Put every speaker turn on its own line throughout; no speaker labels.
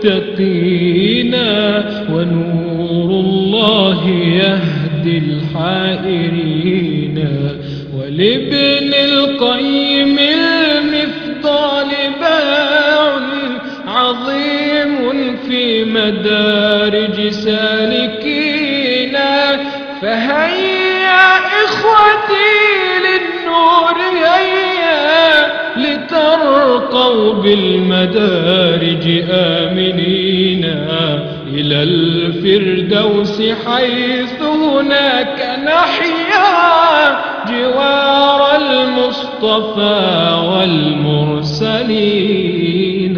المتقين ونور الله يهدي الحائرين ولابن القيم المفضال باع عظيم في مدارج سالكين فهيا إخوتي للنور هيا لترقوا بالمدارج آمنين إلى الفردوس حيث هناك نحيا جوار المصطفى والمرسلين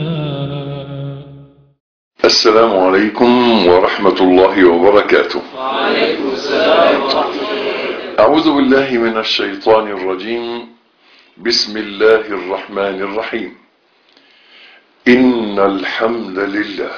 السلام عليكم ورحمة الله وبركاته
وعليكم السلام ورحمة الله
أعوذ بالله من الشيطان الرجيم بسم الله الرحمن الرحيم إن الحمد لله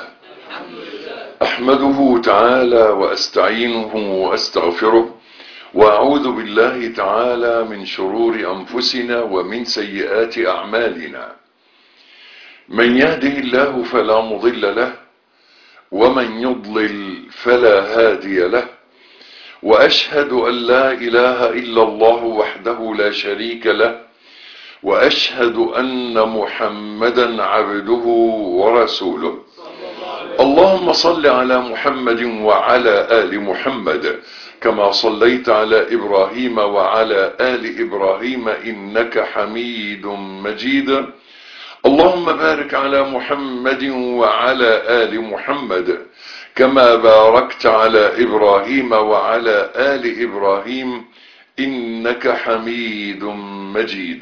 أحمده تعالى وأستعينه وأستغفره وأعوذ بالله تعالى من شرور أنفسنا ومن سيئات أعمالنا من يهده الله فلا مضل له ومن يضلل فلا هادي له وأشهد أن لا إله إلا الله وحده لا شريك له وأشهد أن محمدا عبده ورسوله اللهم صل على محمد وعلى آل محمد كما صليت على إبراهيم وعلى آل إبراهيم إنك حميد مجيد اللهم بارك على محمد وعلى آل محمد كما باركت على إبراهيم وعلى آل إبراهيم إنك حميد مجيد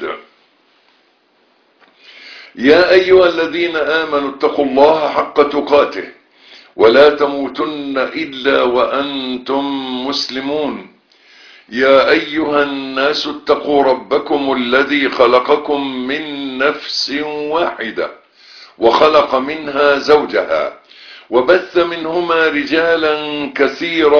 يا أيها الذين آمنوا اتقوا الله حق تقاته ولا تموتن إلا وأنتم مسلمون يا أيها الناس اتقوا ربكم الذي خلقكم من نفس واحدة وخلق منها زوجها وبث منهما رجالا كثيرا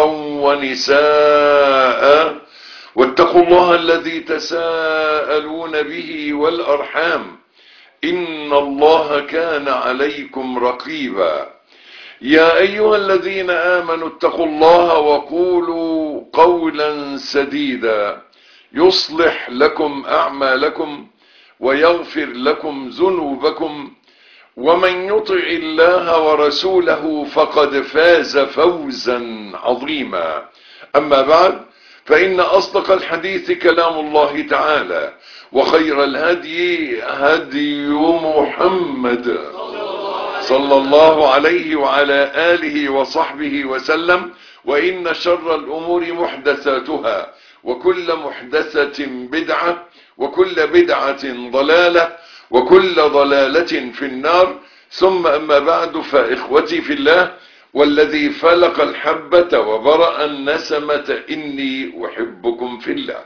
ونساء واتقوا الله الذي تساءلون به والأرحام إن الله كان عليكم رقيبا يا أيها الذين آمنوا اتقوا الله وقولوا قولا سديدا يصلح لكم أعمالكم ويغفر لكم ذنوبكم ومن يطع الله ورسوله فقد فاز فوزا عظيما أما بعد فإن أصدق الحديث كلام الله تعالى وخير الهدي هدي محمد صلى الله عليه وعلى آله وصحبه وسلم وإن شر الأمور محدثاتها وكل محدثة بدعة وكل بدعة ضلالة وكل ضلالة في النار ثم أما بعد فإخوتي في الله والذي فلق الحبة وبرأ النسمة إني أحبكم في الله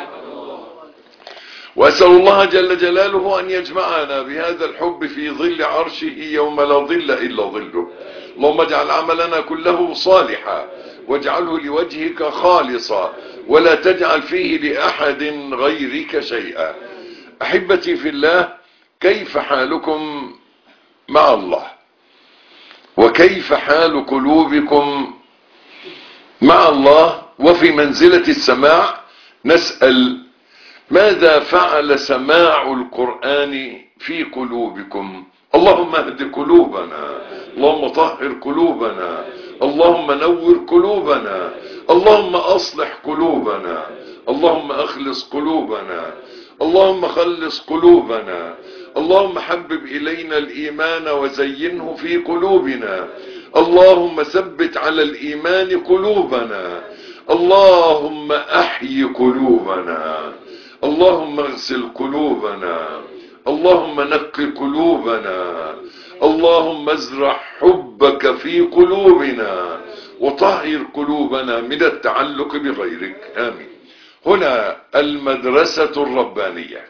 وأسأل الله جل جلاله أن يجمعنا بهذا الحب في ظل عرشه يوم لا ظل إلا ظله اللهم اجعل عملنا كله صالحا واجعله لوجهك خالصا ولا تجعل فيه لأحد غيرك شيئا أحبتي في الله كيف حالكم مع الله وكيف حال قلوبكم مع الله وفي منزلة السماع نسأل ماذا فعل سماع القرآن في قلوبكم اللهم اهد قلوبنا اللهم طهر قلوبنا اللهم نور قلوبنا اللهم اصلح قلوبنا اللهم اخلص قلوبنا اللهم خلص قلوبنا اللهم حبب الينا الايمان وزينه في قلوبنا اللهم ثبت على الايمان قلوبنا اللهم احي قلوبنا اللهم اغسل قلوبنا اللهم نق قلوبنا اللهم ازرع حبك في قلوبنا وطهر قلوبنا من التعلق بغيرك آمين هنا المدرسة الربانية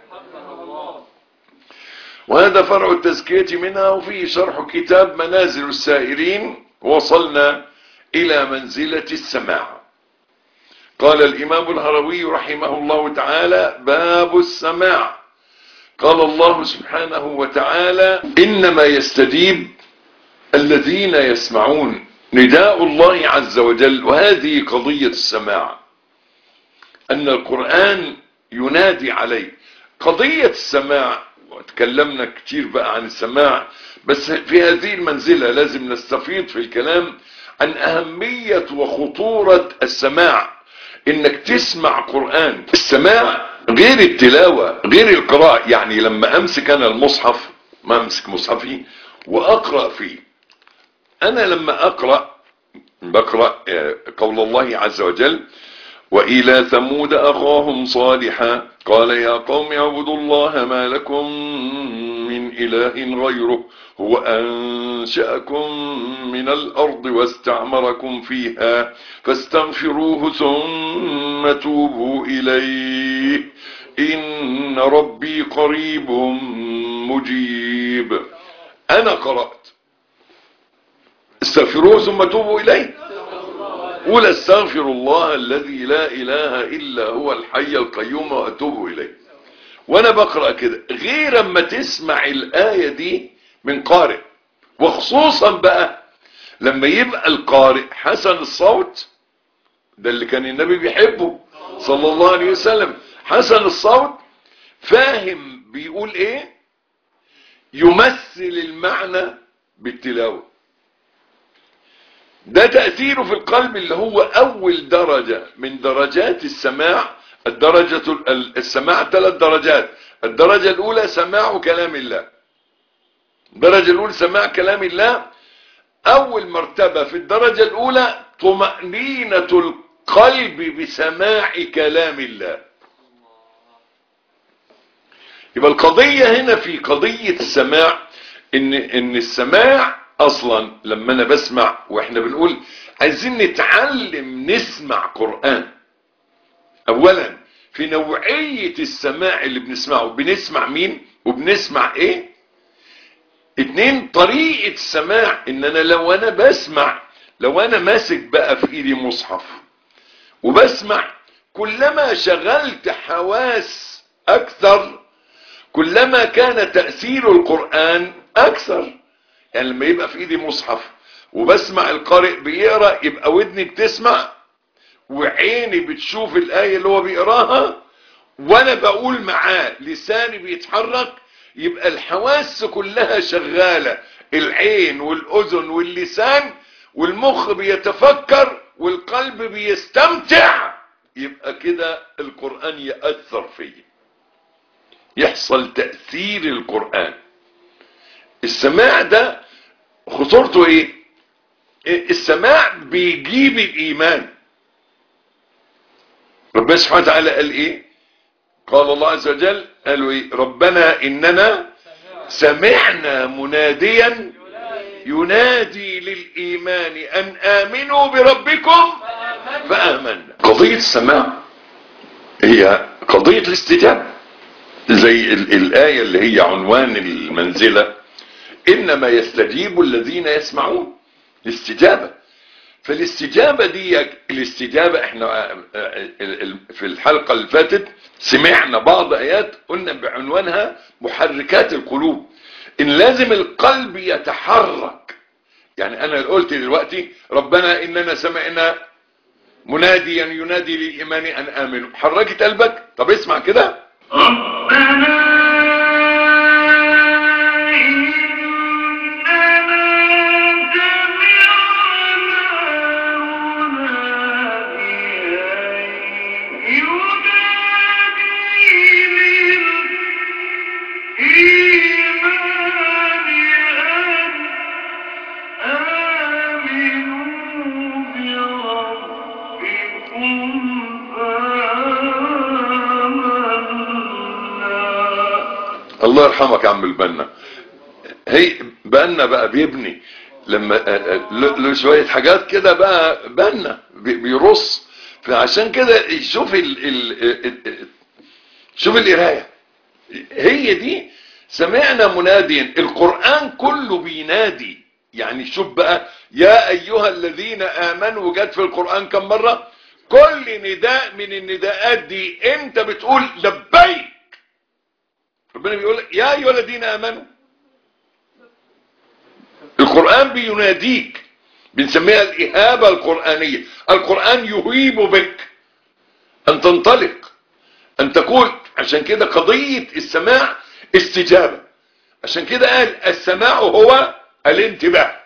وهذا فرع التزكية منها وفيه شرح كتاب منازل السائرين وصلنا إلى منزلة السماع قال الإمام الهروي رحمه الله تعالى باب السماع قال الله سبحانه وتعالى إنما يستجيب الذين يسمعون نداء الله عز وجل وهذه قضية السماع أن القرآن ينادي عليه قضية السماع وتكلمنا كتير بقى عن السماع بس في هذه المنزلة لازم نستفيض في الكلام عن أهمية وخطورة السماع إنك تسمع قرآن السماع غير التلاوة غير القراءة يعني لما أمسك أنا المصحف ما أمسك مصحفي وأقرأ فيه أنا لما أقرأ بقرأ قول الله عز وجل وإلى ثمود أخاهم صالحا قال يا قوم اعبدوا الله ما لكم من إله غيره هو أنشأكم من الأرض واستعمركم فيها فاستغفروه ثم توبوا إليه إن ربي قريب مجيب أنا قرأت استغفروه ثم توبوا إليه قول استغفر الله الذي لا اله الا هو الحي القيوم واتوب اليه وانا بقرا كده غير اما تسمع الايه دي من قارئ وخصوصا بقى لما يبقى القارئ حسن الصوت ده اللي كان النبي بيحبه صلى الله عليه وسلم حسن الصوت فاهم بيقول ايه يمثل المعنى بالتلاوه ده تأثيره في القلب اللي هو أول درجة من درجات السماع الدرجة السماع ثلاث درجات الدرجة الأولى سماع كلام الله الدرجة الأولى سماع كلام الله أول مرتبة في الدرجة الأولى طمأنينة القلب بسماع كلام الله يبقى القضية هنا في قضية السماع إن إن السماع اصلا لما انا بسمع واحنا بنقول عايزين نتعلم نسمع قرآن اولا في نوعية السماع اللي بنسمعه بنسمع مين وبنسمع ايه اتنين طريقة السماع ان انا لو انا بسمع لو انا ماسك بقى في ايدي مصحف وبسمع كلما شغلت حواس اكثر كلما كان تأثير القرآن اكثر يعني لما يبقى في ايدي مصحف وبسمع القارئ بيقرا يبقى ودني بتسمع وعيني بتشوف الايه اللي هو بيقراها وانا بقول معاه لساني بيتحرك يبقى الحواس كلها شغاله العين والاذن واللسان والمخ بيتفكر والقلب بيستمتع يبقى كده القران ياثر فيا يحصل تاثير القران السماع ده خطورته ايه السماع بيجيب الايمان ربنا سبحانه وتعالى قال ايه قال الله عز وجل قالوا ايه ربنا اننا سمعنا مناديا ينادي للايمان ان امنوا بربكم فامنا قضية السماع هي قضية الاستجابة زي الآية اللي هي عنوان المنزلة انما يستجيب الذين يسمعون الاستجابة فالاستجابة دي الاستجابة احنا في الحلقة اللي فاتت سمعنا بعض ايات قلنا بعنوانها محركات القلوب ان لازم القلب يتحرك يعني انا قلت دلوقتي ربنا اننا سمعنا مناديا ينادي للايمان ان امنوا حركت قلبك طب اسمع كده
ربنا
الله يرحمك يا عم البنا هي بنا بقى بيبني لما له شويه حاجات كده بقى بنا بيرص فعشان كده شوف ال ال شوف القرايه هي دي سمعنا مناديا القران كله بينادي يعني شوف بقى يا ايها الذين امنوا جت في القران كم مره كل نداء من النداءات دي انت بتقول لبيك ربنا بيقول يا ايها الذين امنوا القرآن بيناديك بنسميها الإهابة القرآنية القرآن يهيب بك أن تنطلق أن تقول عشان كده قضية السماع استجابة عشان كده قال السماع هو الانتباه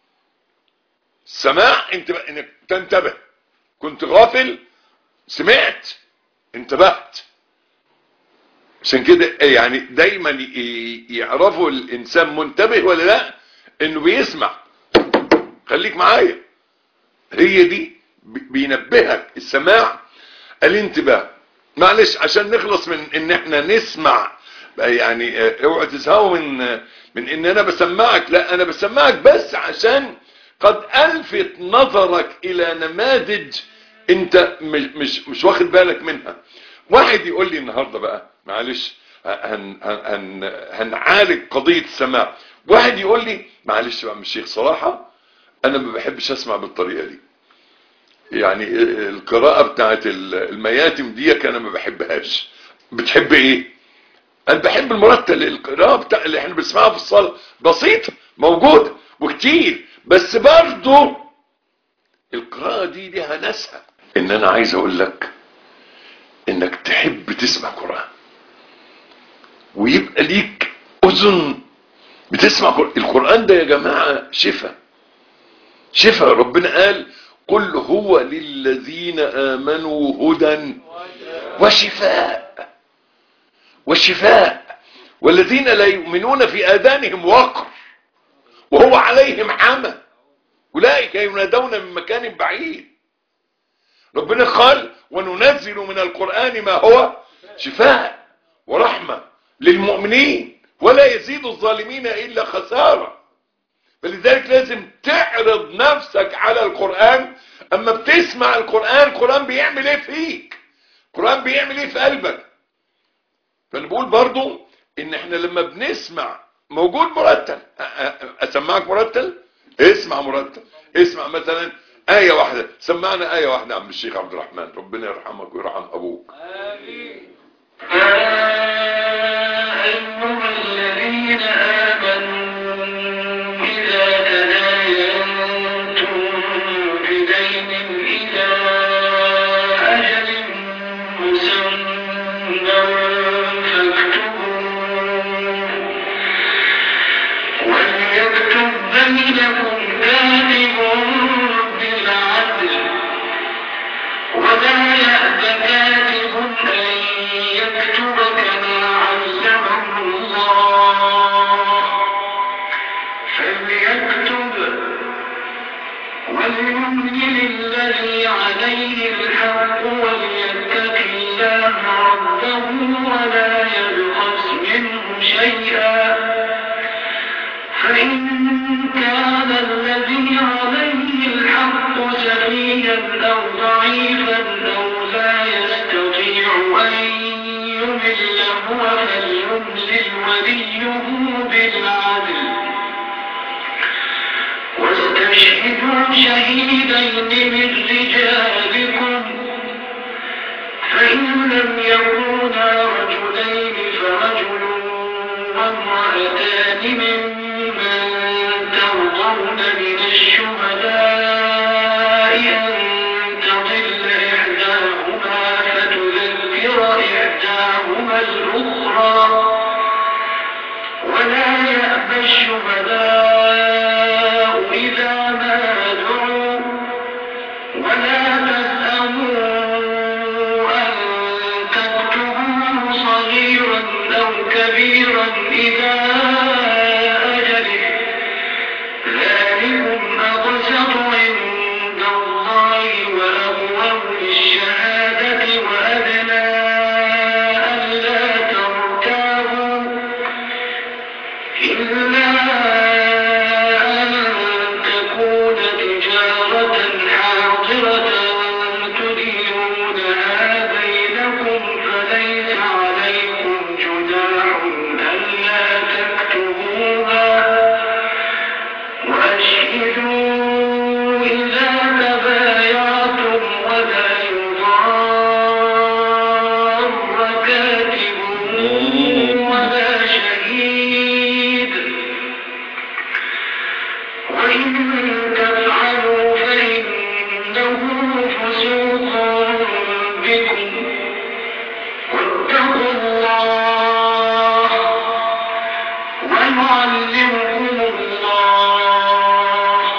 السماع انتباه انك تنتبه كنت غافل سمعت انتبهت عشان كده يعني دايما ي- يعرفوا الانسان منتبه ولا لا انه بيسمع خليك معايا هي دي بي- بينبهك السماع الانتباه معلش عشان نخلص من ان احنا نسمع يعني اه، اوعى تزهقوا من من ان انا بسمعك لا انا بسمعك بس عشان قد الفت نظرك الى نماذج انت مش مش, مش واخد بالك منها واحد يقول لي النهارده بقى معلش هن هن هن هنعالج قضيه السماع واحد يقول لي معلش بقى مش شيخ صراحه انا ما بحبش اسمع بالطريقه دي يعني القراءة بتاعت المياتم دي انا ما بحبهاش بتحب ايه انا بحب المرتل القراءة بتاع اللي احنا بنسمعها في الصلاة بسيطة موجودة وكتير بس برضه القراءة دي ليها ناسها ان انا عايز اقول لك انك تحب تسمع قرآن ويبقى ليك اذن بتسمع قرآن القرآن ده يا جماعة شفاء شفاء ربنا قال قل هو للذين آمنوا هدى وشفاء وشفاء والذين لا يؤمنون في آذانهم وقر وهو عليهم عمى أولئك ينادون من مكان بعيد ربنا قال وننزل من القرآن ما هو شفاء ورحمة للمؤمنين ولا يزيد الظالمين إلا خسارة فلذلك لازم تعرض نفسك على القرآن اما بتسمع القرآن القرآن بيعمل ايه فيك القرآن بيعمل ايه في قلبك فانا بقول برضو ان احنا لما بنسمع موجود مرتل أ- أ- اسمعك مرتل اسمع مرتل اسمع مثلا آية واحدة سمعنا آية واحدة عم الشيخ عبد الرحمن ربنا يرحمك ويرحم أبوك
يا أيها الذين آمنوا إذا تداينتم بدين إلى أجل مسمى فاكتبوه وليكتب بينكم كاتب بالعدل ولا يأب كاتب أن يكتب كما علمه الله فليكتب وليملل الذي عليه الحق وليتق الله ربه ولا يبخس منه شيئا فإن كان الذي عليه الحق سفيها أو ضعيفا أو لا يستطيع أن يمل هو فليملل وليه بالعدل واستشهدوا شهيدين من رجالكم فإن لم يكونا رجلين فرجل وامرأتان ممن ترضون من الشهداء أن تضل إحداهما فتذكر إحداهما الأخرى ولا يأبى الشهداء إذا ما دعوا ولا تسأموا أن تكتبوه صغيرا أو كبيرا إلى أجله ذلكم وإن تفعلوا فإنه فسوق بكم واتقوا الله ويعلمكم الله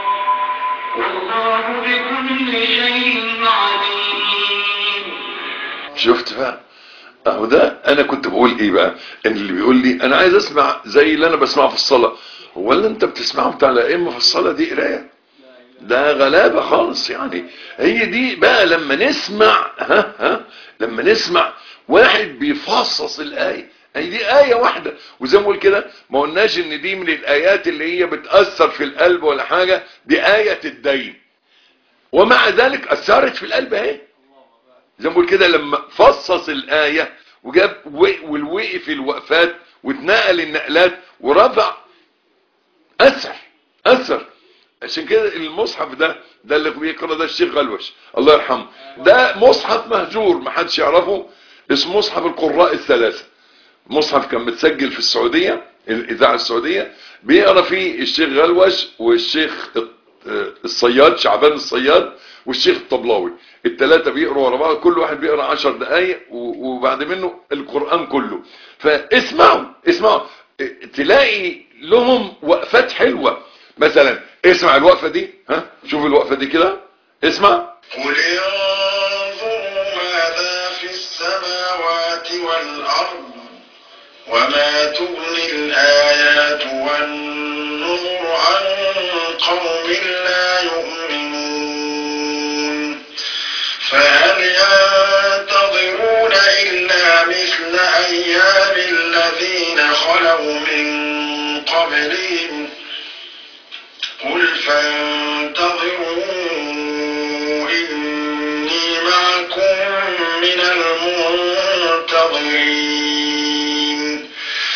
والله بكل شيء عليم
شفت بقى اهو ده انا كنت بقول ايه بقى ان اللي بيقول لي انا عايز اسمع زي اللي انا بسمعه في الصلاة هو اللي انت بتسمعه بتاع الائمه في الصلاة دي قرايه ده غلابة خالص يعني هي دي بقى لما نسمع ها ها لما نسمع واحد بيفصص الآية هي دي آية واحدة وزي ما بقول كده ما قلناش ان دي من الآيات اللي هي بتأثر في القلب ولا حاجة دي آية الدين ومع ذلك أثرت في القلب اهي زي ما بقول كده لما فصص الآية وجاب والوقف الوقفات واتنقل النقلات ورفع أثر أثر عشان كده المصحف ده ده اللي بيقرا ده الشيخ غلوش الله يرحمه ده مصحف مهجور ما حدش يعرفه اسمه مصحف القراء الثلاثه مصحف كان متسجل في السعوديه الاذاعه السعوديه بيقرا فيه الشيخ غلوش والشيخ الصياد شعبان الصياد والشيخ الطبلاوي الثلاثه بيقروا ورا بعض كل واحد بيقرا 10 دقائق وبعد منه القران كله فاسمعوا اسمعوا تلاقي لهم وقفات حلوه مثلا اسمع الوقفة دي ها شوف الوقفة دي كده اسمع
قل انظروا ماذا في السماوات والأرض وما تغني الآيات والنور عن قوم لا يؤمنون فهل ينتظرون إلا مثل أيام الذين خلوا من قبلهم قل فانتظروا إني معكم من المنتظرين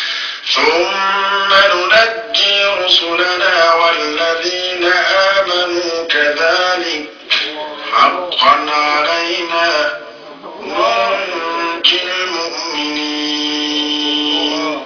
ثم ننجي رسلنا والذين آمنوا كذلك حقا علينا ننجي المؤمنين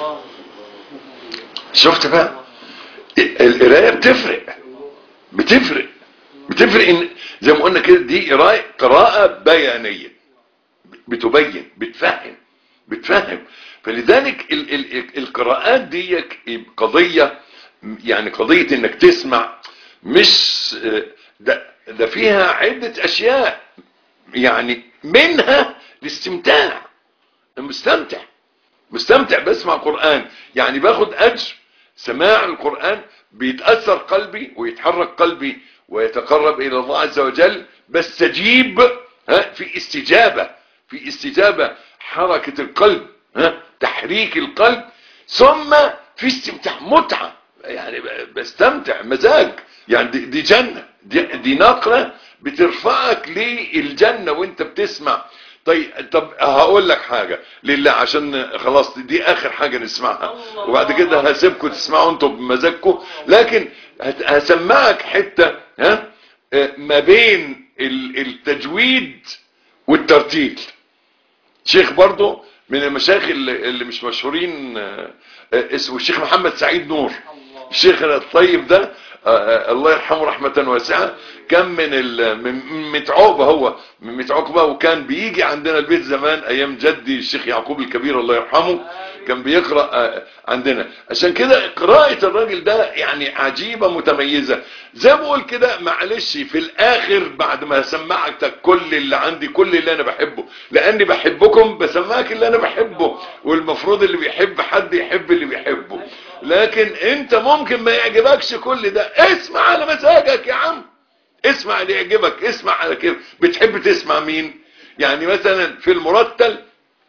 شفت بقى القرايه بتفرق بتفرق بتفرق ان زي ما قلنا كده دي قراءه قراءه بيانيه بتبين بتفهم بتفهم فلذلك ال ال القراءات دي قضيه يعني قضيه انك تسمع مش ده ده فيها عده اشياء يعني منها الاستمتاع مستمتع مستمتع بسمع قرآن يعني باخد أجر سماع القرآن بيتأثر قلبي ويتحرك قلبي ويتقرب إلى الله عز وجل بستجيب ها في استجابة في استجابة حركة القلب ها تحريك القلب ثم في استمتاع متعة يعني بستمتع مزاج يعني دي, دي جنة دي, دي نقلة بترفعك للجنة وانت بتسمع طيب طب هقول لك حاجة لله عشان خلاص دي اخر حاجة نسمعها وبعد كده هسيبكم تسمعوا انتوا بمزاجكم لكن هسمعك حتة ها ما بين التجويد والترتيل شيخ برضو من المشايخ اللي, اللي مش مشهورين اسمه الشيخ محمد سعيد نور الشيخ الطيب ده الله يرحمه رحمة واسعة كان من من متعوبة هو من متعوبة وكان بيجي عندنا البيت زمان ايام جدي الشيخ يعقوب الكبير الله يرحمه كان بيقرأ عندنا عشان كده قراءة الراجل ده يعني عجيبة متميزة زي ما بقول كده معلش في الاخر بعد ما سمعتك كل اللي عندي كل اللي انا بحبه لاني بحبكم بسمعك اللي انا بحبه والمفروض اللي بيحب حد يحب اللي بيحبه لكن انت ممكن ما يعجبكش كل ده اسمع على مزاجك يا عم اسمع اللي يعجبك اسمع على كده بتحب تسمع مين يعني مثلا في المرتل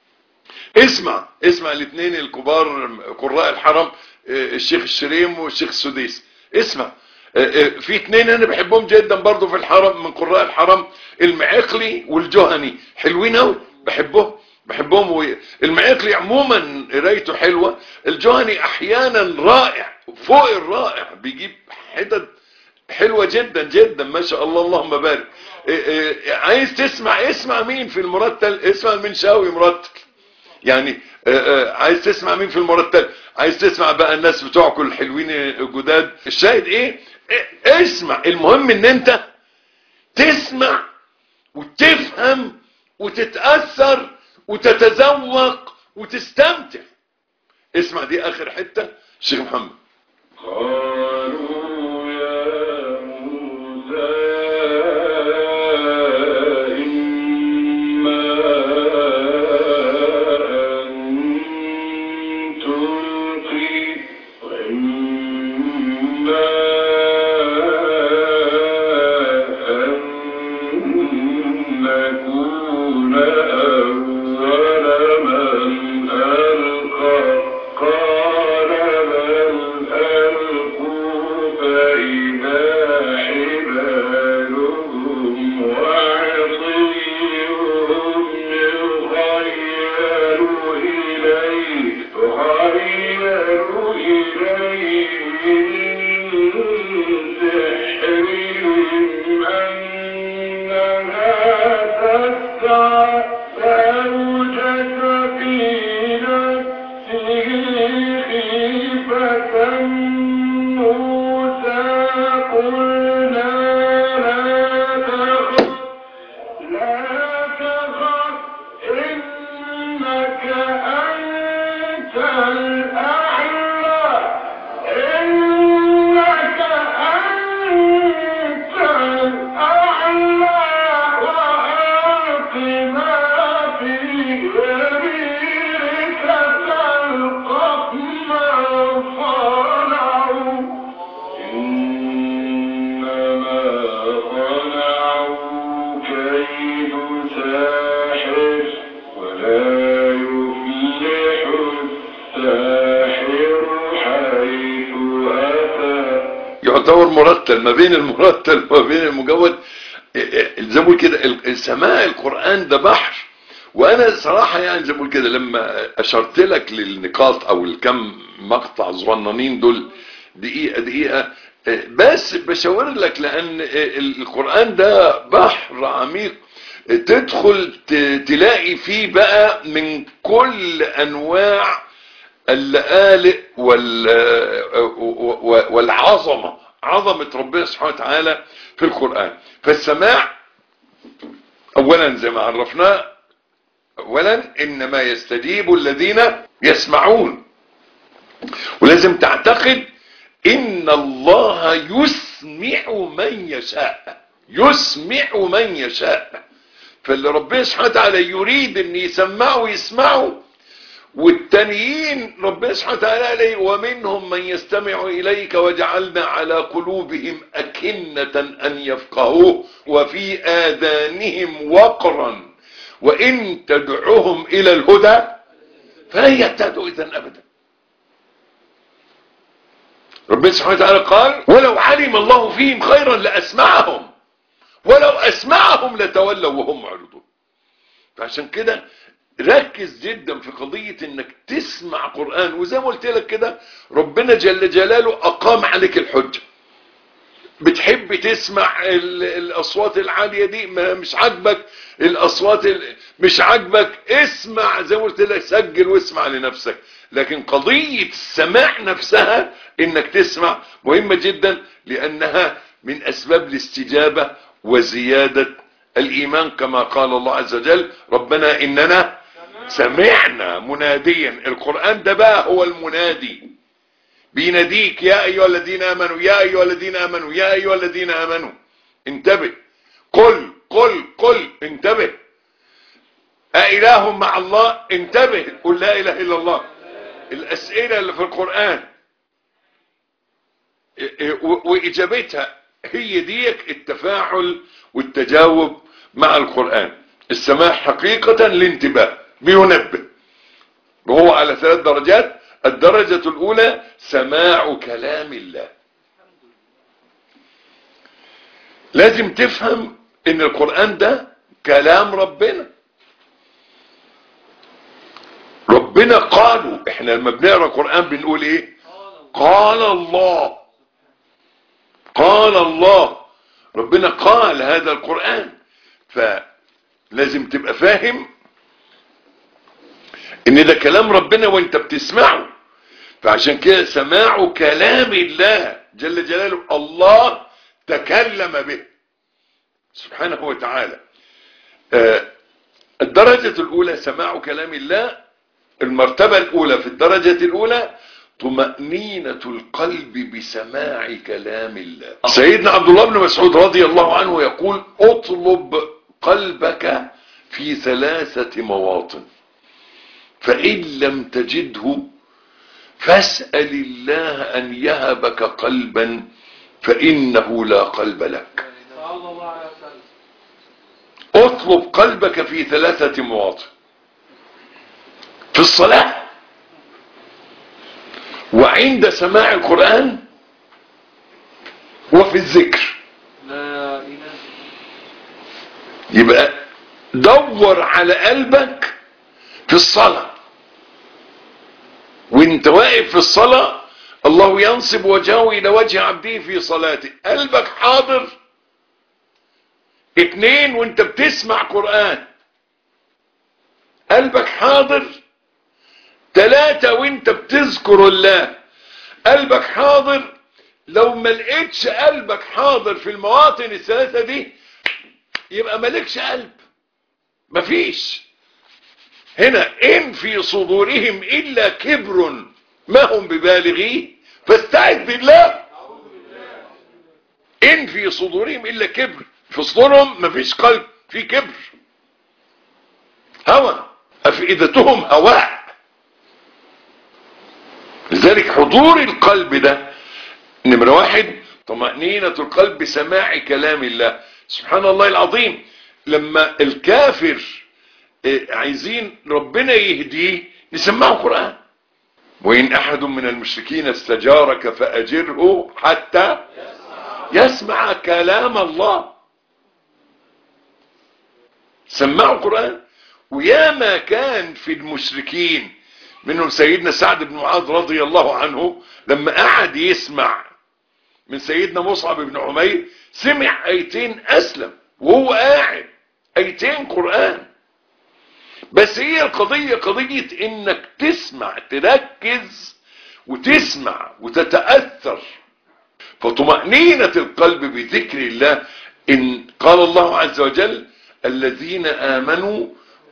اسمع اسمع الاثنين الكبار قراء الحرم الشيخ الشريم والشيخ السديس اسمع في اثنين انا بحبهم جدا برضو في الحرم من قراء الحرم المعقلي والجهني حلوين قوي بحبهم بحبهم المعقلي عموما قرايته حلوة الجهني احيانا رائع فوق الرائع بيجيب حتت حلوة جدا جدا ما شاء الله اللهم بارك عايز تسمع اسمع مين في المرتل اسمع المنشاوي مرتل يعني آه، آه، عايز تسمع مين في المرتب عايز تسمع بقى الناس بتوعكم الحلوين الجداد الشاهد ايه إيه؟ اسمع المهم ان انت تسمع وتفهم وتتأثر وتتذوق وتستمتع اسمع دي اخر حتة شيخ محمد
قالوا يا موسى إما أن تلقي وإما أن نكون أول من ألقى قال بل ألقوا فإذا حبالهم وعصيهم يخيل إليه يخيل إليه من سحرهم أنها تسعى فأوجس في نفسه خيفة موسى قلنا لا تخف لا تخف إنك أنت الأعلى إنك أنت الأعلى وألق ما في يمينك تلقف ما صنعوا إنما صنعوا كيد ساحر ولا يفلح الساحر حيث أتى
يعتبر مرتل ما بين المرتل وما بين المجود زي ما بقول كده ال- سماع القرآن ده بحر وانا صراحة يعني زي ما بقول كده لما اشرت لك للنقاط او الكم مقطع صغننين دول دقيقة دقيقة بس بشاور لك لان القرآن ده بحر عميق تدخل ت- تلاقي فيه بقى من كل انواع اللآلئ وال والعظمة عظمة ربنا سبحانه وتعالى في القرآن فالسماع اولا زي ما عرفناه اولا انما يستجيب الذين يسمعون ولازم تعتقد ان الله يسمع من يشاء يسمع من يشاء فاللي ربنا سبحانه وتعالى يريد ان يسمعه يسمعه والتانيين ربنا سبحانه وتعالى عليه ومنهم من يستمع إليك وجعلنا على قلوبهم أكنة أن يفقهوه وفي آذانهم وقرا وإن تدعوهم إلى الهدى فلن يهتدوا إذا أبدا ربنا سبحانه وتعالى قال ولو علم الله فيهم خيرا لأسمعهم ولو أسمعهم لتولوا وهم معرضون فعشان كده ركز جدا في قضية انك تسمع قرآن وزي ما قلت لك كده ربنا جل جلاله اقام عليك الحجة بتحب تسمع ال- الاصوات العالية دي ما مش عاجبك الاصوات ال- مش عاجبك اسمع زي ما قلت لك سجل واسمع لنفسك لكن قضية السماع نفسها انك تسمع مهمة جدا لانها من اسباب الاستجابة وزيادة الايمان كما قال الله عز وجل ربنا اننا سمعنا مناديا القرآن ده بقى هو المنادي بيناديك يا ايها الذين امنوا يا ايها الذين امنوا يا ايها الذين امنوا انتبه قل قل قل انتبه أإله مع الله انتبه قل لا اله الا الله الاسئلة اللي في القرآن و- واجابتها هي ديك التفاعل والتجاوب مع القرآن السماع حقيقة الانتباه بينبه وهو على ثلاث درجات الدرجة الأولى سماع كلام الله لازم تفهم ان القرآن ده كلام ربنا ربنا قالوا احنا لما بنقرأ القرآن بنقول ايه قال الله قال الله ربنا قال هذا القرآن فلازم تبقى فاهم ان ده كلام ربنا وانت بتسمعه فعشان كده سماع كلام الله جل جلاله الله تكلم به سبحانه وتعالى آه، الدرجة الأولى سماع كلام الله المرتبة الأولى في الدرجة الأولى طمأنينة القلب بسماع كلام الله سيدنا عبد الله بن مسعود رضي الله عنه يقول اطلب قلبك في ثلاثة مواطن فإن لم تجده فاسأل الله أن يهبك قلبا فإنه لا قلب لك اطلب قلبك في ثلاثة مواطن في الصلاة وعند سماع القرآن وفي الذكر
لا إله
يبقى دور على قلبك في الصلاة وانت واقف في الصلاة الله ينصب وجهه الى وجه عبده في صلاته قلبك حاضر اتنين وانت بتسمع قرآن قلبك حاضر تلاتة وانت بتذكر الله قلبك حاضر لو ما لقيتش قلبك حاضر في المواطن الثلاثة دي يبقى مالكش قلب مفيش هنا ان في صدورهم الا كبر ما هم ببالغيه فاستعذ بالله ان في صدورهم الا كبر في صدورهم مفيش قلب في كبر هوى افئدتهم هواء لذلك حضور القلب ده نمرة واحد طمأنينة القلب بسماع كلام الله سبحان الله العظيم لما الكافر إيه، عايزين ربنا يهديه نسمعه قرآن وإن أحد من المشركين استجارك فأجره حتى يسمع كلام الله سمعوا قرآن وياما كان في المشركين منهم سيدنا سعد بن معاذ رضي الله عنه لما قعد يسمع من سيدنا مصعب بن عمير سمع ايتين اسلم وهو قاعد ايتين قرآن بس هي القضية قضية انك تسمع تركز وتسمع وتتأثر فطمأنينة القلب بذكر الله إن قال الله عز وجل الذين آمنوا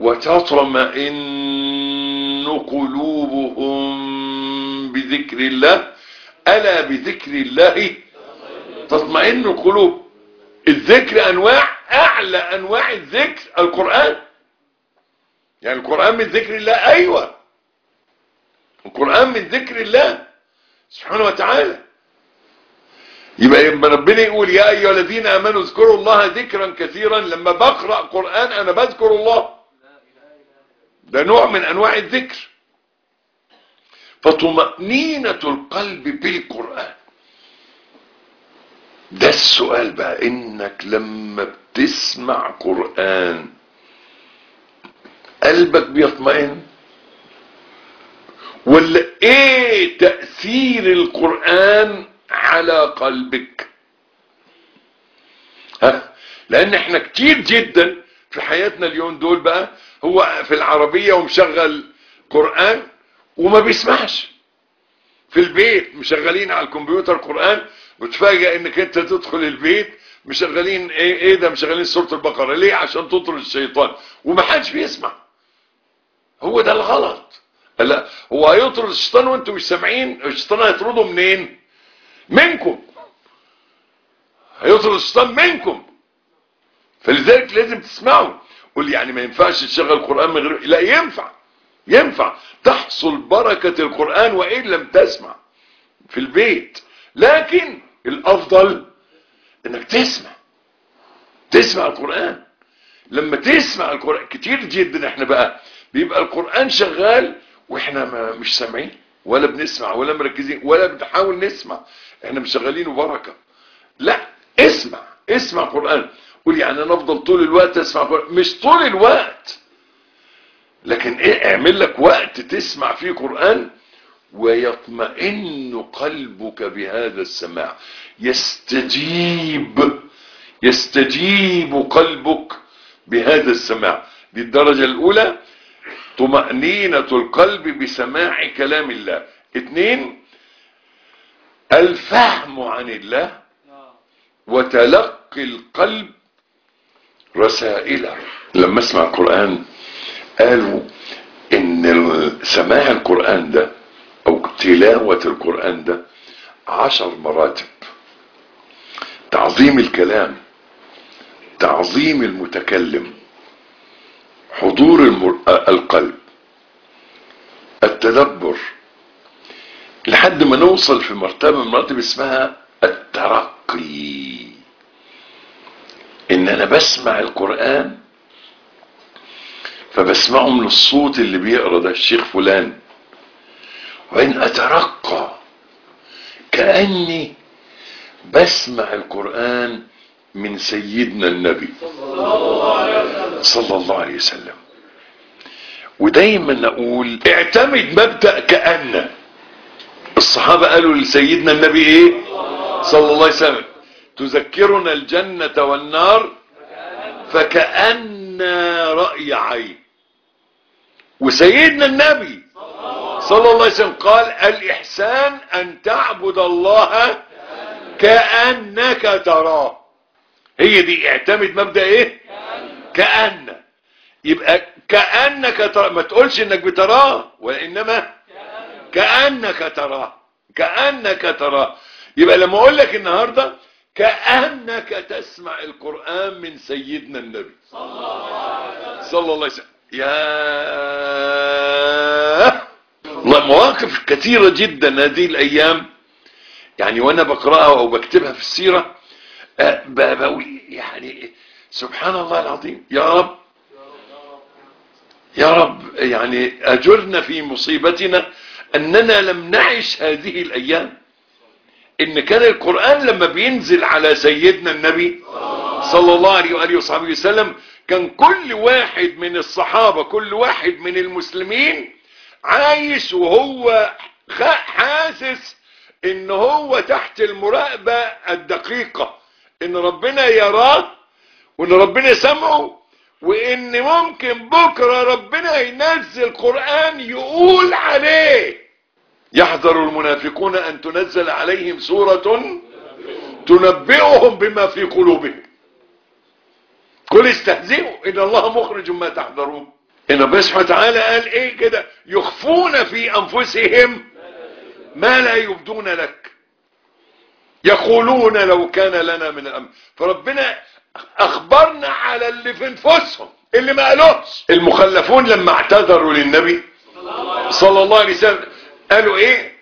وتطمئن قلوبهم بذكر الله ألا بذكر الله تطمئن القلوب الذكر أنواع أعلى أنواع الذكر القرآن يعني القرآن من ذكر الله أيوة القرآن من ذكر الله سبحانه وتعالى يبقى لما ربنا يقول يا ايها الذين امنوا اذكروا الله ذكرا كثيرا لما بقرا قران انا بذكر الله ده نوع من انواع الذكر فطمأنينة القلب بالقرآن ده السؤال بقى انك لما بتسمع قرآن قلبك بيطمئن ولا ايه تأثير القرآن على قلبك ها لان احنا كتير جدا في حياتنا اليوم دول بقى هو في العربية ومشغل قرآن وما بيسمعش في البيت مشغلين على الكمبيوتر قرآن وتفاجئ انك انت تدخل البيت مشغلين ايه, ايه ده مشغلين سورة البقرة ليه عشان تطرد الشيطان وما حدش بيسمع هو ده الغلط لا هو هيطرد الشيطان وانتوا مش سامعين الشيطان هيطرده منين منكم هيطرد الشيطان منكم فلذلك لازم تسمعوا قول يعني ما ينفعش تشغل القرآن من غير لا ينفع ينفع تحصل بركة القرآن وإن لم تسمع في البيت لكن الأفضل انك تسمع تسمع القرآن لما تسمع القرآن كتير جدا احنا بقى بيبقى القرآن شغال واحنا ما مش سامعين ولا بنسمع ولا مركزين ولا بنحاول نسمع احنا مشغلينه بركة لا اسمع اسمع قرآن قول يعني انا افضل طول الوقت اسمع قرآن مش طول الوقت لكن ايه اعمل لك وقت تسمع فيه قرآن ويطمئن قلبك بهذا السماع يستجيب يستجيب قلبك بهذا السماع دي الدرجة الاولى طمأنينة القلب بسماع كلام الله اثنين الفهم عن الله وتلقي القلب رسائله لما اسمع القرآن قالوا ان سماع القرآن ده او تلاوة القرآن ده عشر مراتب تعظيم الكلام تعظيم المتكلم حضور المر... القلب التدبر لحد ما نوصل في مرتبة من مراتب اسمها الترقي ان انا بسمع القرآن فبسمعه من الصوت اللي بيقرا ده الشيخ فلان وان اترقى كأني بسمع القرآن من سيدنا النبي صلى الله عليه وسلم ودايما نقول اعتمد مبدأ كأن الصحابة قالوا لسيدنا النبي ايه صلى الله عليه وسلم تذكرنا الجنة والنار فكأن رأي عين وسيدنا النبي صلى الله عليه وسلم قال الإحسان أن تعبد الله كأنك تراه هي دي اعتمد مبدأ ايه كأن يبقى كأنك تراه ما تقولش انك بتراه وإنما كأنك تراه كأنك تراه يبقى لما اقول لك النهاردة كأنك تسمع القرآن من سيدنا النبي صلى الله عليه وسلم يا والله مواقف كثيرة جدا هذه الأيام يعني وأنا بقرأها أو بكتبها في السيرة أه بقول يعني سبحان الله العظيم يا رب يا رب يعني أجرنا في مصيبتنا أننا لم نعش هذه الأيام إن كان القرآن لما بينزل على سيدنا النبي صلى الله عليه وآله وصحبه وسلم كان كل واحد من الصحابة كل واحد من المسلمين عايش وهو حاسس ان هو تحت المراقبة الدقيقة ان ربنا يراه وان ربنا سمعه وان ممكن بكرة ربنا ينزل قرآن يقول عليه يحذر المنافقون ان تنزل عليهم سورة تنبئهم بما في قلوبهم قل استهزئوا ان الله مخرج ما تحذرون ان ربنا سبحانه وتعالى قال ايه كده يخفون في انفسهم ما لا يبدون لك يقولون لو كان لنا من الامر فربنا اخبرنا على اللي في انفسهم اللي ما قالوش المخلفون لما اعتذروا للنبي صلى الله عليه وسلم قالوا ايه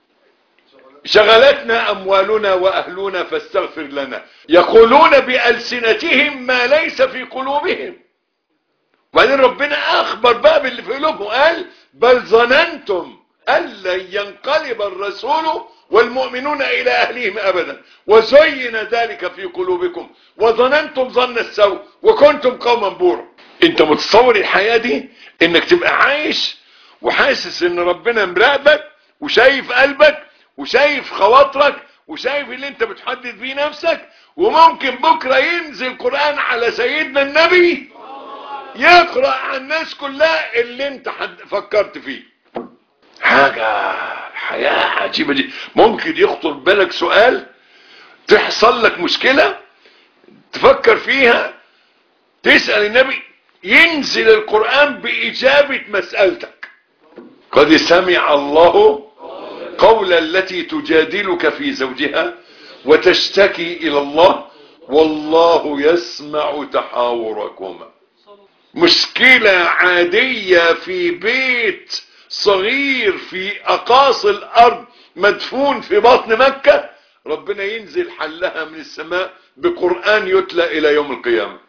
شغلتنا اموالنا واهلنا فاستغفر لنا يقولون بألسنتهم ما ليس في قلوبهم وبعدين ربنا اخبر بقى باللي في قلوبهم قال بل ظننتم ان لن ينقلب الرسول والمؤمنون الى اهليهم ابدا وزين ذلك في قلوبكم وظننتم ظن السوء وكنتم قوما بورا انت متصور الحياة دي انك تبقى عايش وحاسس ان ربنا مراقبك وشايف قلبك وشايف خواطرك وشايف اللي انت بتحدد بيه نفسك وممكن بكرة ينزل قرآن على سيدنا النبي يقرأ على الناس كلها اللي انت حد فكرت فيه حاجة حياة عجيبة دي ممكن يخطر بالك سؤال تحصل لك مشكلة تفكر فيها تسأل النبي ينزل القرآن بإجابة مسألتك قد سمع الله قول التي تجادلك في زوجها وتشتكي إلى الله والله يسمع تحاوركما مشكلة عادية في بيت صغير في أقاصي الأرض مدفون في بطن مكة ربنا ينزل حلها من السماء بقرآن يتلى إلى يوم القيامة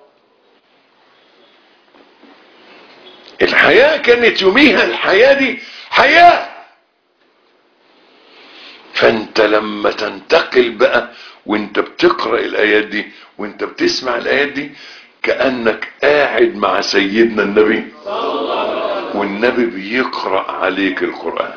الحياة كانت يوميها الحياة دي حياة فانت لما تنتقل بقى وانت بتقرأ الآيات دي وانت بتسمع الآيات دي كأنك قاعد مع سيدنا النبي والنبي بيقرأ عليك القرآن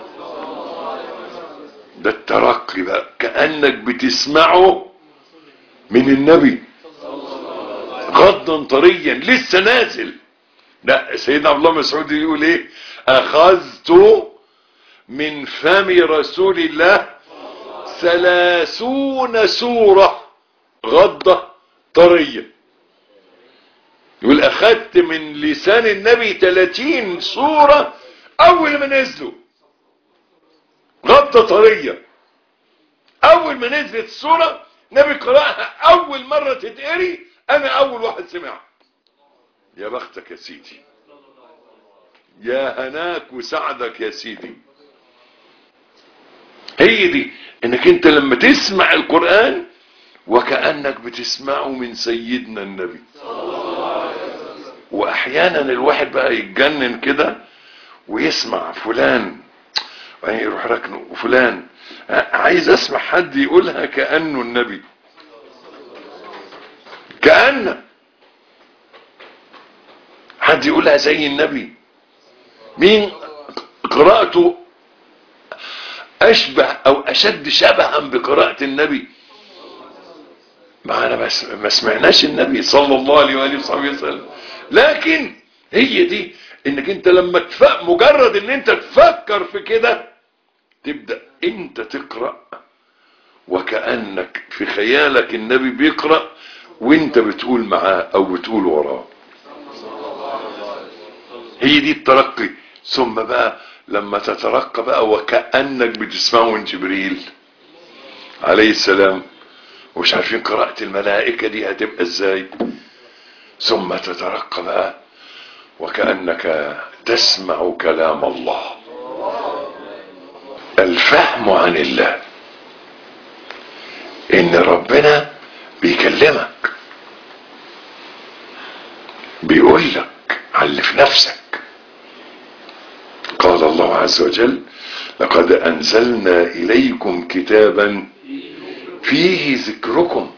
ده الترقي بقى كأنك بتسمعه من النبي غضا طريا لسه نازل لا سيدنا عبد الله مسعود يقول ايه اخذت من فم رسول الله ثلاثون سورة غضة طرية يقول اخذت من لسان النبي 30 سورة اول ما نزلوا غضة طرية اول ما نزلت السورة نبي قرأها اول مرة تتقري انا اول واحد سمعها يا بختك يا سيدي يا هناك وسعدك يا سيدي هي دي انك انت لما تسمع القرآن وكأنك بتسمعه من سيدنا النبي واحيانا الواحد بقى يتجنن كده ويسمع فلان وبعدين يروح ركنه وفلان عايز اسمع حد يقولها كأنه النبي كأنه حد يقولها زي النبي مين قراءته اشبه او اشد شبها بقراءة النبي معنا بس ما سمعناش النبي صلى الله عليه وآله وصحبه وسلم لكن هي دي انك انت لما تفق مجرد ان انت تفكر في كده تبدأ انت تقرأ وكأنك في خيالك النبي بيقرأ وانت بتقول معاه او بتقول وراه هي دي الترقي ثم بقى لما تترقى بقى وكأنك بتسمعه من جبريل عليه السلام ومش عارفين قراءة الملائكة دي هتبقى ازاي ثم تترقى بقى وكأنك تسمع كلام الله الفهم عن الله ان ربنا بيكلمك بيقول لك علي في نفسك قال الله عز وجل لقد انزلنا اليكم كتابا فيه ذكركم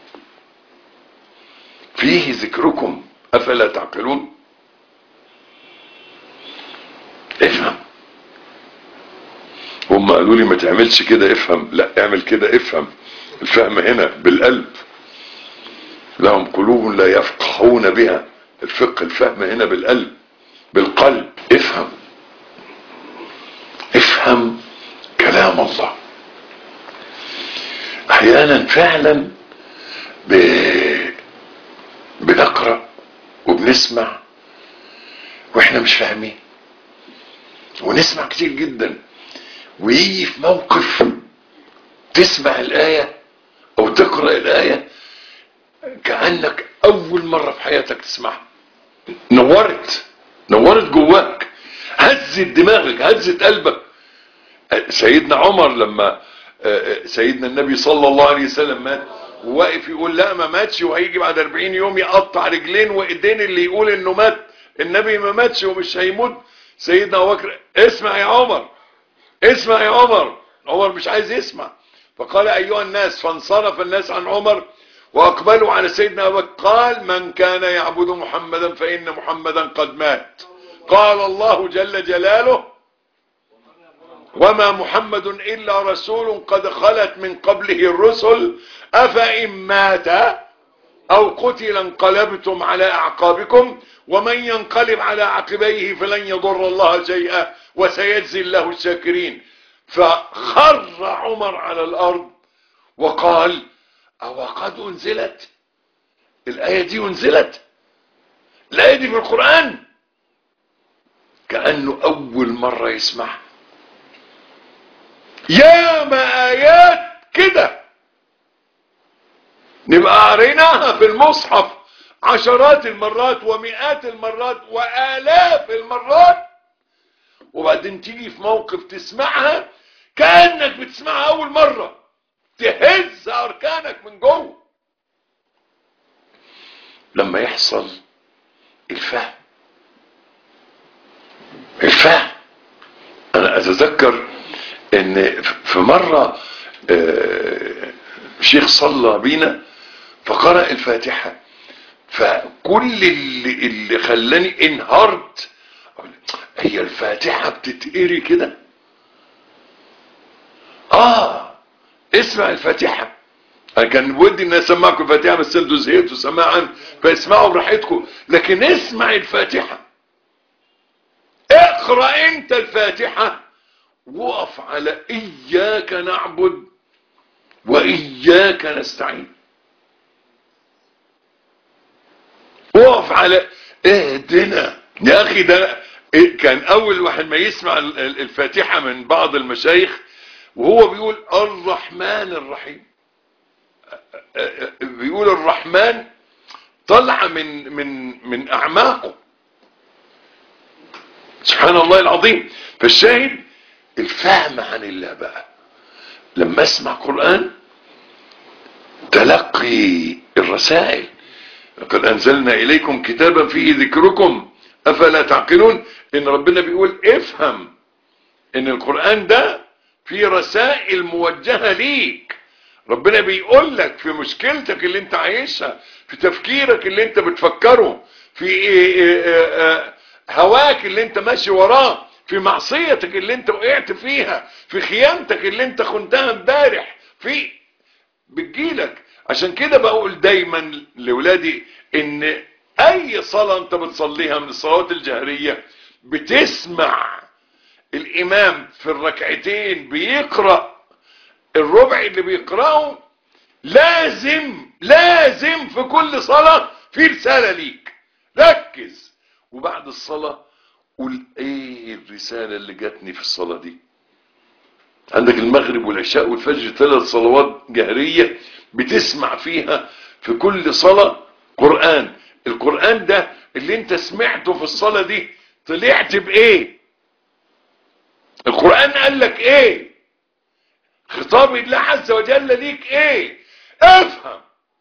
فيه ذكركم افلا تعقلون افهم هم قالوا لي ما تعملش كده افهم لا اعمل كده افهم الفهم هنا بالقلب لهم قلوب لا يفقهون بها الفقه الفهم هنا بالقلب بالقلب افهم افهم كلام الله احيانا فعلا ب... بنقرأ وبنسمع واحنا مش فاهمين ونسمع كتير جدا ويجي في موقف تسمع الآية او تقرأ الآية كأنك اول مرة في حياتك تسمعها نورت نورت جواك هزت دماغك هزت قلبك سيدنا عمر لما سيدنا النبي صلى الله عليه وسلم مات وواقف يقول لا ما ماتش وهيجي بعد 40 يوم يقطع رجلين وايدين اللي يقول انه مات النبي ما ماتش ومش هيموت سيدنا ابو بكر اسمع يا عمر اسمع يا عمر عمر مش عايز يسمع فقال ايها الناس فانصرف الناس عن عمر واقبلوا على سيدنا ابو بكر قال من كان يعبد محمدا فان محمدا قد مات قال الله جل جلاله وما محمد إلا رسول قد خلت من قبله الرسل أفإن مات أو قتل انقلبتم على أعقابكم ومن ينقلب على عقبيه فلن يضر الله شيئا وسيجزي الله الشاكرين فخر عمر على الأرض وقال أو قد أنزلت الآية دي أنزلت الآية دي في القرآن كأنه أول مرة يسمعها يا ما آيات كده نبقى قريناها في المصحف عشرات المرات ومئات المرات وآلاف المرات وبعدين تيجي في موقف تسمعها كأنك بتسمعها أول مرة تهز أركانك من جوه لما يحصل الفهم الفهم أنا أتذكر ان في مرة شيخ صلى بينا فقرأ الفاتحة فكل اللي, اللي خلاني انهارت هي الفاتحة بتتقري كده اه اسمع الفاتحة انا كان ودي ان اسمعكم الفاتحة بس انتوا زهقتوا سماعا فاسمعوا براحتكم لكن اسمع الفاتحة اقرأ انت الفاتحة وقف على اياك نعبد واياك نستعين وقف على اهدنا يا اخي ده كان اول واحد ما يسمع الفاتحة من بعض المشايخ وهو بيقول الرحمن الرحيم بيقول الرحمن طلع من من من اعماقه سبحان الله العظيم فالشاهد الفهم عن الله بقى لما اسمع قرآن تلقي الرسائل قد انزلنا اليكم كتابا فيه ذكركم افلا تعقلون ان ربنا بيقول افهم ان القرآن ده فيه رسائل موجهة ليك ربنا بيقول لك في مشكلتك اللي انت عايشها في تفكيرك اللي انت بتفكره في ايه ايه هواك اللي انت ماشي وراه في معصيتك اللي انت وقعت فيها في خيانتك اللي انت خنتها امبارح في بتجيلك عشان كده بقول دايما لولادي ان اي صلاة انت بتصليها من الصلوات الجهرية بتسمع الامام في الركعتين بيقرأ الربع اللي بيقرأه لازم لازم في كل صلاة في رسالة ليك ركز وبعد الصلاة قول ايه الرسالة اللي جاتني في الصلاة دي عندك المغرب والعشاء والفجر ثلاث صلوات جهرية بتسمع فيها في كل صلاة قرآن القرآن ده اللي انت سمعته في الصلاة دي طلعت بايه القرآن قال لك ايه خطاب الله عز وجل ليك ايه افهم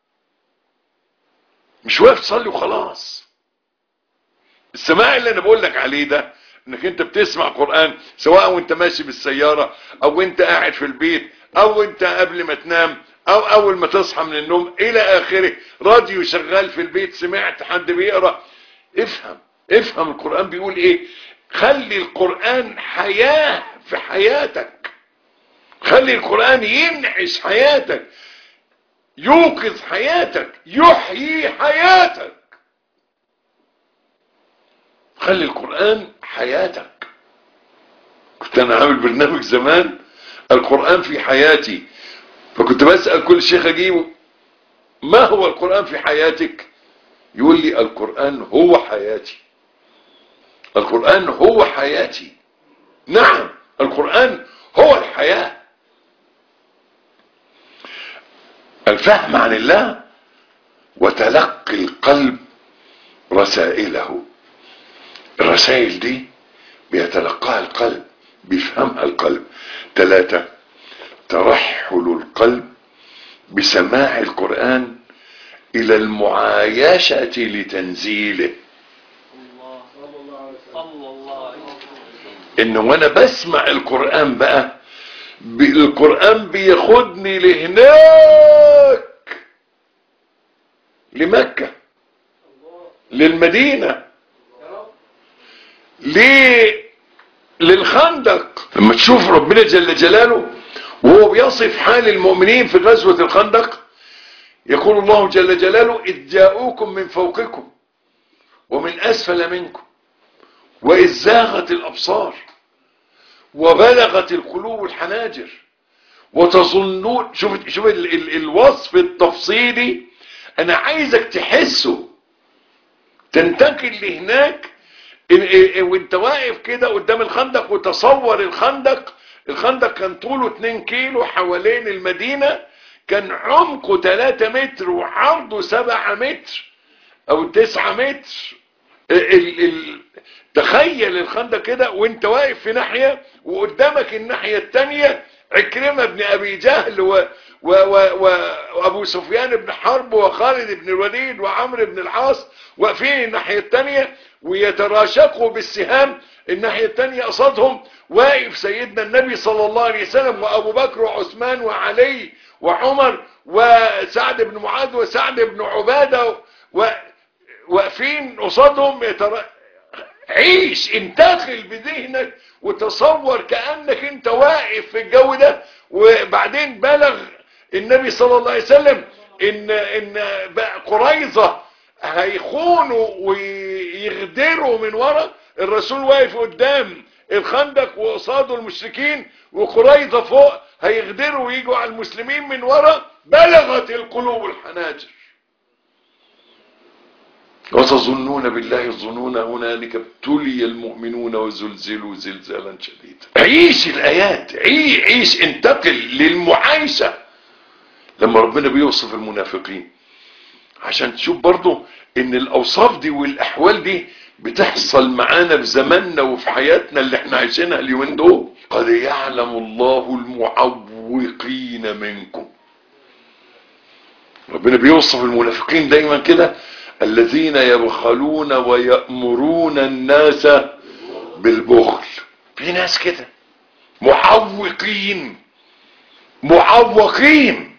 مش واقف تصلي وخلاص السماع اللي انا بقول لك عليه ده انك انت بتسمع قرآن سواء وانت ماشي بالسيارة او انت قاعد في البيت او انت قبل ما تنام او اول ما تصحى من النوم الى اخره راديو شغال في البيت سمعت حد بيقرأ افهم افهم القرآن بيقول ايه خلي القرآن حياة في حياتك خلي القرآن ينعش حياتك يوقظ حياتك يحيي حياتك خلي القرآن حياتك كنت انا عامل برنامج زمان القرآن في حياتي فكنت بسأل كل شيخ اجيبه ما هو القرآن في حياتك يقول لي القرآن هو حياتي القرآن هو حياتي نعم القرآن هو الحياة الفهم عن الله وتلقي القلب رسائله الرسائل دي بيتلقاها القلب بيفهمها القلب ثلاثة ترحل القلب بسماع القرآن إلى المعايشة لتنزيله إن وأنا بسمع القرآن بقى القرآن بياخدني لهناك لمكة للمدينة ليه للخندق لما تشوف ربنا جل جلاله وهو بيصف حال المؤمنين في غزوة الخندق يقول الله جل جلاله إذ جاءوكم من فوقكم ومن أسفل منكم وإذ زاغت الأبصار وبلغت القلوب الحناجر وتظنون شوف شوف ال ال الوصف التفصيلي أنا عايزك تحسه تنتقل لهناك وانت واقف كده قدام الخندق وتصور الخندق الخندق كان طوله 2 كيلو حوالين المدينة كان عمقه 3 متر وعرضه 7 متر او 9 متر ال ال تخيل الخندق كده وانت واقف في ناحية وقدامك الناحية التانية عكرمة بن ابي جهل و و و و وابو سفيان بن حرب وخالد بن الوليد وعمرو بن العاص واقفين الناحية التانية ويتراشقوا بالسهام الناحية التانية قصادهم واقف سيدنا النبي صلى الله عليه وسلم وابو بكر وعثمان وعلي وعمر وسعد بن معاذ وسعد بن عبادة واقفين قصادهم يتر... عيش انتقل بذهنك وتصور كأنك انت واقف في الجو ده وبعدين بلغ النبي صلى الله عليه وسلم ان ان بقى قريظة هيخونوا ويغدروا من ورا الرسول واقف قدام الخندق وقصاده المشركين وقريضة فوق هيغدروا ويجوا على المسلمين من ورا بلغت القلوب الحناجر وتظنون بالله الظنون هنالك ابتلي المؤمنون وزلزلوا زلزالا شديدا عيش الايات عيش, عيش انتقل للمعايشة لما ربنا بيوصف المنافقين عشان تشوف برضو ان الاوصاف دي والاحوال دي بتحصل معانا في زماننا وفي حياتنا اللي احنا عايشينها اليومين دول قد يعلم الله المعوقين منكم ربنا بيوصف المنافقين دايما كده الذين يبخلون ويأمرون الناس بالبخل في ناس كده معوقين معوقين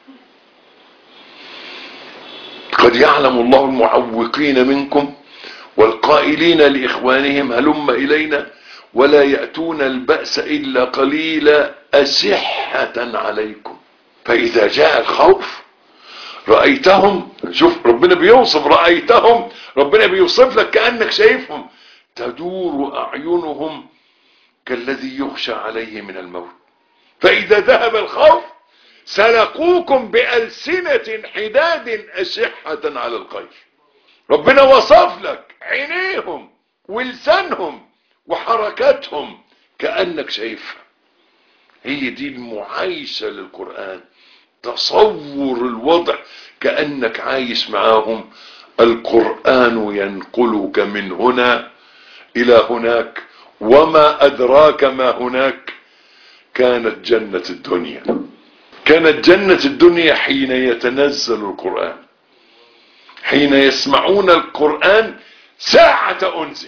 قد يعلم الله المعوقين منكم والقائلين لإخوانهم هلم إلينا ولا يأتون البأس إلا قليلا أسحة عليكم فإذا جاء الخوف رأيتهم شوف ربنا بيوصف رأيتهم ربنا بيوصف لك كأنك شايفهم تدور أعينهم كالذي يخشى عليه من الموت فإذا ذهب الخوف سلقوكم بألسنة حداد أشحة على الخير ربنا وصف لك عينيهم ولسانهم وحركاتهم كأنك شايفها هي دي المعايشة للقرآن تصور الوضع كأنك عايش معاهم القرآن ينقلك من هنا إلى هناك وما أدراك ما هناك كانت جنة الدنيا كانت جنة الدنيا حين يتنزل القرآن حين يسمعون القرآن ساعة أنزل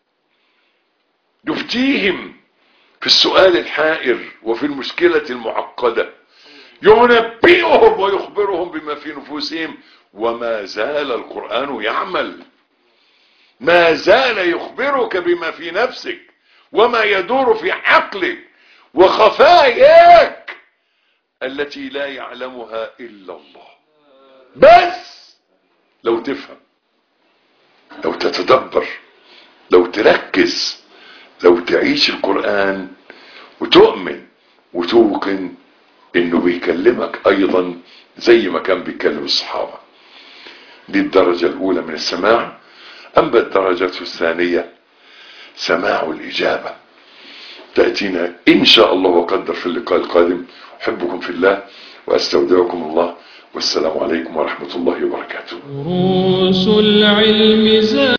يفتيهم في السؤال الحائر وفي المشكلة المعقدة ينبئهم ويخبرهم بما في نفوسهم وما زال القرآن يعمل ما زال يخبرك بما في نفسك وما يدور في عقلك وخفاياك التي لا يعلمها إلا الله بس لو تفهم لو تتدبر لو تركز لو تعيش القرآن وتؤمن وتوقن انه بيكلمك ايضا زي ما كان بيكلم الصحابة دي الدرجة الاولى من السماع اما الدرجة الثانية سماع الاجابة تأتينا ان شاء الله وقدر في اللقاء القادم احبكم في الله واستودعكم الله والسلام عليكم ورحمة الله وبركاته
دروس العلم زاد